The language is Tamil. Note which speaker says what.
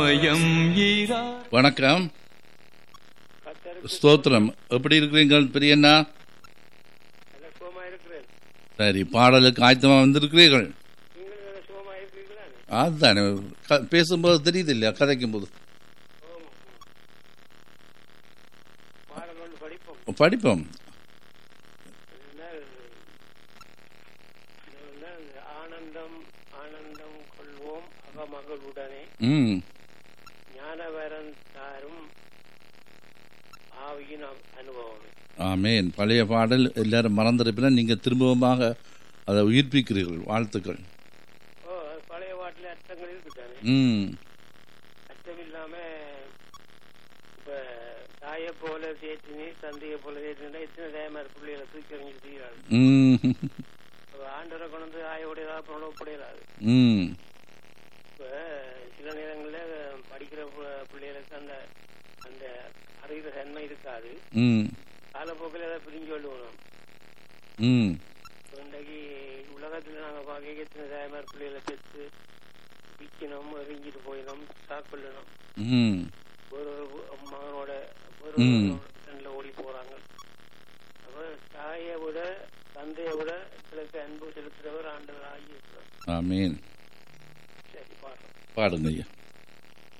Speaker 1: பயம் ஈரா
Speaker 2: வணக்கம் ஸ்தோத்திரம் எப்படி இருக்கிறீங்க பெரியண்ணா
Speaker 3: சுகமா இருக்கிறேன்
Speaker 2: சரி பாடலுக்கு ஆயத்தமா வந்திருக்கிறீர்கள்
Speaker 3: நீங்கள் நல்ல சுகமா இருக்கிறீங்களா
Speaker 2: அதுதானே க- பேசும்போது தெரியுது இல்லையா கதைக்கும் போது
Speaker 3: பாடல் ஒன்று படிப்போம்
Speaker 2: படிப்போம்
Speaker 3: இருந்தால் இருந்தால் ஆனந்தம் ஆனந்தம் கொள்வோம் அகமகளுடனே
Speaker 2: ம்
Speaker 3: ஞானவரன் தாரும் ஆவியின் அ- அனுபவமே
Speaker 2: ஆமேன் பழைய பாடல் எல்லாரும் மறந்திருப்பினா நீங்க திரும்பவுமாக அதை உயிர்ப்பிக்கிறீர்கள் வாழ்த்துக்கள்
Speaker 3: ஓ அது பழைய பாட்டில் அர்த்தங்கள் இருக்குதானே
Speaker 2: ம்
Speaker 3: அர்த்தம் இல்லாம இப்ப தாயை போல தேய்ச்சினி தந்தையை போல தேய்ச்சினா எத்தனை தயமார் பிள்ளைகளை தூக்கி எறிஞ்சு தீராது
Speaker 2: ம்
Speaker 3: ஆண்டவரை கொண்டு வந்து ஆயோடையதாக புறப்படையலாது
Speaker 2: ம்
Speaker 3: இப்ப சில நேரங்கள்ல படிக்கிற பு- பிள்ளைகளுக்கு அந்த அந்த அறிகிற தன்மை இருக்காது
Speaker 2: ம்
Speaker 3: காலப்போக்கில் அதை பிரிஞ்சு கொள்ளுவோம்
Speaker 2: ம்
Speaker 3: இப்ப இன்றைக்கு உலகத்துல நாங்க பார்க்க எத்தனை தாய்மார் பிள்ளைகளை பெற்று விற்கணும் எரிஞ்சிட்டு போயிடும் சாக்கொள்ளணும்
Speaker 2: ம்
Speaker 3: ஒரு ஒரு மகனோட ஒரு
Speaker 2: ம்.
Speaker 3: ஃப்ரெண்ட்ல ஓடி போறாங்க அப்ப தாயை விட தந்தையை விட சிலருக்கு அன்பு செலுத்துறவர் ஆண்டவர் ஆகியிருக்கிறார்
Speaker 2: ஆமேன்
Speaker 3: சரி பாடுறோம்
Speaker 2: பாடுங்க ஐயா